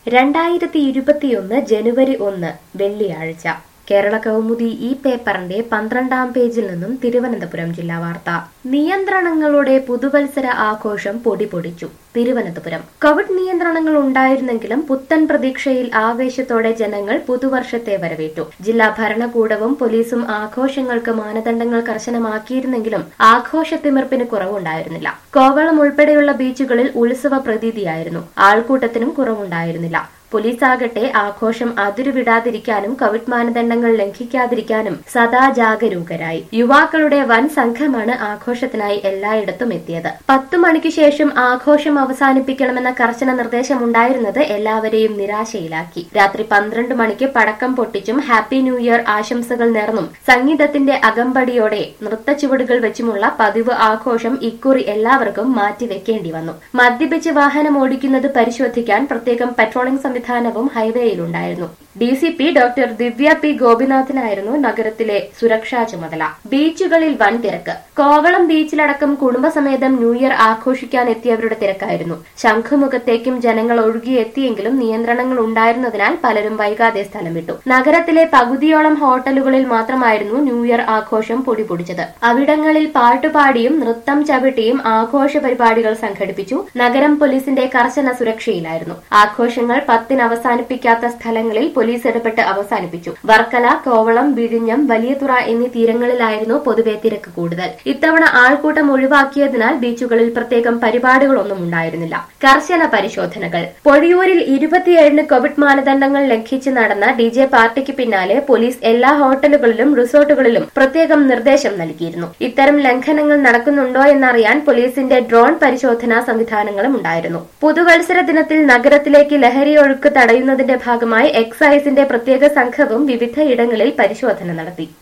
രണ്ടായിരത്തി ഇരുപത്തിയൊന്ന് ജനുവരി ഒന്ന് വെള്ളിയാഴ്ച കേരള കൗമുദി ഈ പേപ്പറിന്റെ പന്ത്രണ്ടാം പേജിൽ നിന്നും തിരുവനന്തപുരം ജില്ലാ വാർത്ത നിയന്ത്രണങ്ങളുടെ പുതുവത്സര ആഘോഷം പൊടിപൊടിച്ചു തിരുവനന്തപുരം കോവിഡ് നിയന്ത്രണങ്ങൾ ഉണ്ടായിരുന്നെങ്കിലും പുത്തൻ പ്രതീക്ഷയിൽ ആവേശത്തോടെ ജനങ്ങൾ പുതുവർഷത്തെ വരവേറ്റു ജില്ലാ ഭരണകൂടവും പോലീസും ആഘോഷങ്ങൾക്ക് മാനദണ്ഡങ്ങൾ കർശനമാക്കിയിരുന്നെങ്കിലും ആഘോഷത്തിമിർപ്പിന് കുറവുണ്ടായിരുന്നില്ല കോവളം ഉൾപ്പെടെയുള്ള ബീച്ചുകളിൽ ഉത്സവ പ്രതീതിയായിരുന്നു ആൾക്കൂട്ടത്തിനും കുറവുണ്ടായിരുന്നില്ല പോലീസ് ആകട്ടെ ആഘോഷം അതിരുവിടാതിരിക്കാനും കോവിഡ് മാനദണ്ഡങ്ങൾ ലംഘിക്കാതിരിക്കാനും സദാ ജാഗരൂകരായി യുവാക്കളുടെ വൻ സംഘമാണ് ആഘോഷത്തിനായി എല്ലായിടത്തും എത്തിയത് പത്തു മണിക്ക് ശേഷം ആഘോഷം അവസാനിപ്പിക്കണമെന്ന കർശന നിർദ്ദേശമുണ്ടായിരുന്നത് എല്ലാവരെയും നിരാശയിലാക്കി രാത്രി പന്ത്രണ്ട് മണിക്ക് പടക്കം പൊട്ടിച്ചും ഹാപ്പി ന്യൂ ഇയർ ആശംസകൾ നേർന്നും സംഗീതത്തിന്റെ അകമ്പടിയോടെ നൃത്തച്ചുവടുകൾ വെച്ചുമുള്ള പതിവ് ആഘോഷം ഇക്കുറി എല്ലാവർക്കും മാറ്റിവെക്കേണ്ടി വന്നു മദ്യപിച്ച് വാഹനം ഓടിക്കുന്നത് പരിശോധിക്കാൻ പ്രത്യേകം പെട്രോളിംഗ് സംവിധാനവും ഹൈവേയിലുണ്ടായിരുന്നു D C P doctor Divya P ഗോപിനാഥിനായിരുന്നു നഗരത്തിലെ സുരക്ഷാ ചുമതല ബീച്ചുകളിൽ വൻ തിരക്ക് കോവളം ബീച്ചിലടക്കം കുടുംബസമേതം ന്യൂ ഇയർ ആഘോഷിക്കാൻ എത്തിയവരുടെ തിരക്കായിരുന്നു ശംഖുമുഖത്തേക്കും ജനങ്ങൾ ഒഴുകിയെത്തിയെങ്കിലും നിയന്ത്രണങ്ങൾ ഉണ്ടായിരുന്നതിനാൽ പലരും വൈകാതെ സ്ഥലം വിട്ടു നഗരത്തിലെ പകുതിയോളം ഹോട്ടലുകളിൽ മാത്രമായിരുന്നു ന്യൂ ഇയർ ആഘോഷം പൊടിപൊടിച്ചത് അവിടങ്ങളിൽ പാട്ടുപാടിയും നൃത്തം ചവിട്ടിയും ആഘോഷ പരിപാടികൾ സംഘടിപ്പിച്ചു നഗരം പോലീസിന്റെ കർശന സുരക്ഷയിലായിരുന്നു ആഘോഷങ്ങൾ പത്തിന് അവസാനിപ്പിക്കാത്ത സ്ഥലങ്ങളിൽ പോലീസ് ഇടപെട്ട് അവസാനിപ്പിച്ചു വർക്കല കോവളം വിഴിഞ്ഞം വലിയതുറ എന്നീ തീരങ്ങളിലായിരുന്നു പൊതുവെ തിരക്ക് കൂടുതൽ ഇത്തവണ ആൾക്കൂട്ടം ഒഴിവാക്കിയതിനാൽ ബീച്ചുകളിൽ പ്രത്യേകം പരിപാടികളൊന്നും ഉണ്ടായിരുന്നില്ല കർശന പരിശോധനകൾ പൊഴിയൂരിൽ ഇരുപത്തിയേഴിന് കോവിഡ് മാനദണ്ഡങ്ങൾ ലംഘിച്ച് നടന്ന ഡി ജെ പാർട്ടിക്ക് പിന്നാലെ പോലീസ് എല്ലാ ഹോട്ടലുകളിലും റിസോർട്ടുകളിലും പ്രത്യേകം നിർദ്ദേശം നൽകിയിരുന്നു ഇത്തരം ലംഘനങ്ങൾ നടക്കുന്നുണ്ടോ എന്നറിയാൻ പോലീസിന്റെ ഡ്രോൺ പരിശോധനാ സംവിധാനങ്ങളും ഉണ്ടായിരുന്നു പുതുവത്സര ദിനത്തിൽ നഗരത്തിലേക്ക് ലഹരി ഒഴുക്ക് തടയുന്നതിന്റെ ഭാഗമായി എക്സൈസിന്റെ പ്രത്യേക സംഘവും വിവിധ ഇടങ്ങളിൽ പരിശോധന നടത്തി